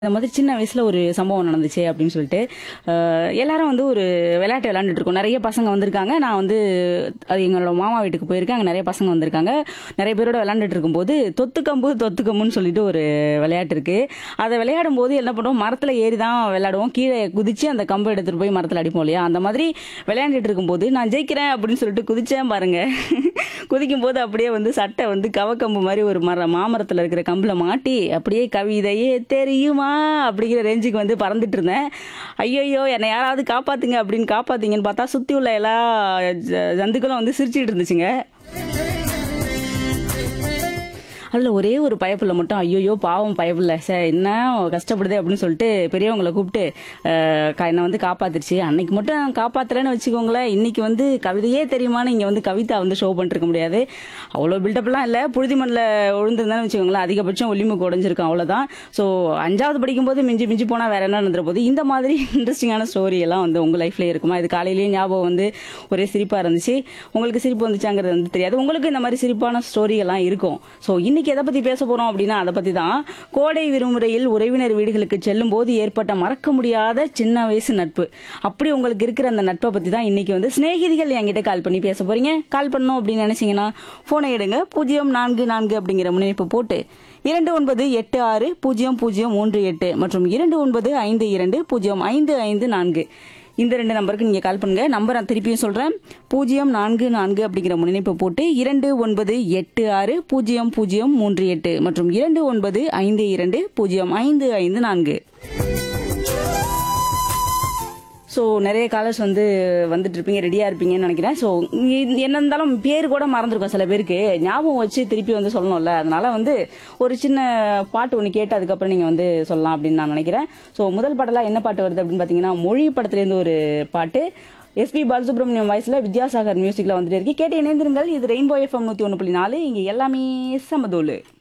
இந்த மாதிரி சின்ன வயசுல ஒரு சம்பவம் நடந்துச்சு அப்படின்னு சொல்லிட்டு அஹ், எல்லாரும் வந்து ஒரு விளையாட்டு விளையாண்டுட்டு இருக்கோம் நிறைய பசங்க வந்திருக்காங்க நான் வந்து அது எங்களோட மாமா வீட்டுக்கு போயிருக்கேன் அங்கே நிறைய பசங்க வந்திருக்காங்க நிறைய பேரோட விளையாண்டுட்டு இருக்கும்போது தொத்துக்கம்பு தொத்துக்கம்புன்னு சொல்லிட்டு ஒரு விளையாட்டு இருக்கு அதை விளையாடும் போது என்ன பண்ணுவோம் மரத்துல ஏறி தான் விளையாடுவோம் கீழே குதிச்சு அந்த கம்பை எடுத்துட்டு போய் மரத்துல அடிப்போம் இல்லையா அந்த மாதிரி விளையாண்டுட்டு இருக்கும்போது நான் ஜெயிக்கிறேன் அப்படின்னு சொல்லிட்டு குதிச்சேன் பாருங்க குதிக்கும் போது அப்படியே வந்து சட்டை வந்து கவக்கம்பு மாதிரி ஒரு மர மாமரத்துல இருக்கிற கம்புல மாட்டி அப்படியே கவிதையே தெரியுமா அப்படிங்கிற ரேஞ்சுக்கு வந்து பறந்துட்டு இருந்தேன் ஐயோ என்னை யாராவது காப்பாத்துங்க அப்படின்னு காப்பாத்தீங்கன்னு பார்த்தா சுத்தி உள்ள எல்லா ஜ- ஜந்துக்களும் வந்து சிரிச்சிட்டு இருந்துச்சுங்க அதில் ஒரே ஒரு பயப்புள்ள மட்டும் ஐயோ பாவம் பயப்புள்ள சார் என்ன கஷ்டப்படுது அப்படின்னு சொல்லிட்டு பெரியவங்களை கூப்பிட்டு அஹ், க- என்னை வந்து காப்பாத்துருச்சு அன்னைக்கு மட்டும் நான் காப்பாத்துறேன்னு வச்சுக்கோங்களேன் இன்னைக்கு வந்து கவிதையே தெரியுமான்னு இங்கே வந்து கவிதா வந்து ஷோ பண்ணிருக்க முடியாது அவ்வளோ பில்டப்லாம் இல்லை புழுதி மண்ணில் விழுந்திருந்தான்னு வச்சுக்கோங்களேன் அதிகபட்சம் ஒல்லிமுக்கு உடஞ்சிருக்கும் அவ்வளோதான் ஸோ அஞ்சாவது படிக்கும்போது மிஞ்சி மிஞ்சி போனால் வேற என்ன நடந்துற போது இந்த மாதிரி இன்ட்ரெஸ்டிங்கான ஸ்டோரி எல்லாம் வந்து உங்கள் லைஃப்லேயே இருக்குமா இது காலையிலேயே ஞாபகம் வந்து ஒரே சிரிப்பாக இருந்துச்சு உங்களுக்கு சிரிப்பு வந்துச்சாங்கிறது வந்து தெரியாது உங்களுக்கு இந்த மாதிரி சிரிப்பான ஸ்டோரி எல்லாம் இருக்கும் ஸோ இன்னைக்கு எதை பற்றி பேச போகிறோம் அப்படின்னா அதை பற்றி தான் கோடை விடுமுறையில் உறவினர் வீடுகளுக்கு செல்லும் போது ஏற்பட்ட மறக்க முடியாத சின்ன வயசு நட்பு அப்படி உங்களுக்கு இருக்கிற அந்த நட்பை பற்றி தான் இன்னைக்கு வந்து சிநேகிதிகள் என்கிட்ட கால் பண்ணி பேச போறீங்க கால் பண்ணணும் அப்படின்னு நினைச்சீங்கன்னா ஃபோனை எடுங்க பூஜ்ஜியம் நான்கு நான்கு அப்படிங்கிற முன்னிணைப்பு போட்டு இரண்டு ஒன்பது எட்டு ஆறு பூஜ்ஜியம் பூஜ்ஜியம் மூன்று எட்டு மற்றும் இரண்டு ஒன்பது ஐந்து இரண்டு பூஜ்ஜியம் ஐந்து ஐந்து நான்கு இந்த ரெண்டு நம்பருக்கு நீங்க கால் பண்ணுங்க நம்பர் நான் திருப்பியும் சொல்றேன் பூஜ்ஜியம் நான்கு நான்கு அப்படிங்கிற முன்னிணைப்பு போட்டு இரண்டு ஒன்பது எட்டு ஆறு பூஜ்ஜியம் பூஜ்ஜியம் மூன்று எட்டு மற்றும் இரண்டு ஒன்பது ஐந்து இரண்டு பூஜ்ஜியம் ஐந்து ஐந்து நான்கு ஸோ நிறைய காலர்ஸ் வந்து வந்துட்டு இருப்பீங்க ரெடியாக இருப்பீங்கன்னு நினைக்கிறேன் ஸோ என்ன இருந்தாலும் பேர் கூட மறந்துருக்கும் சில பேருக்கு ஞாபகம் வச்சு திருப்பி வந்து சொல்லணும்ல அதனால வந்து ஒரு சின்ன பாட்டு ஒன்று கேட்டு அதுக்கப்புறம் நீங்கள் வந்து சொல்லலாம் அப்படின்னு நான் நினைக்கிறேன் ஸோ முதல் பாட்டெல்லாம் என்ன பாட்டு வருது அப்படின்னு பார்த்தீங்கன்னா மொழி படத்துலேருந்து ஒரு பாட்டு எஸ்பி பாலசுப்ரமணியம் வாய்ஸில் வித்யாசாகர் மியூசிக்கில் வந்துட்டு இருக்கு கேட்டு இணைந்திருங்கள் இது ரெயின்போ எஃப்எம் நூற்றி ஒன்று புள்ளி நாலு இங்கே எல்லாமே சமதோலு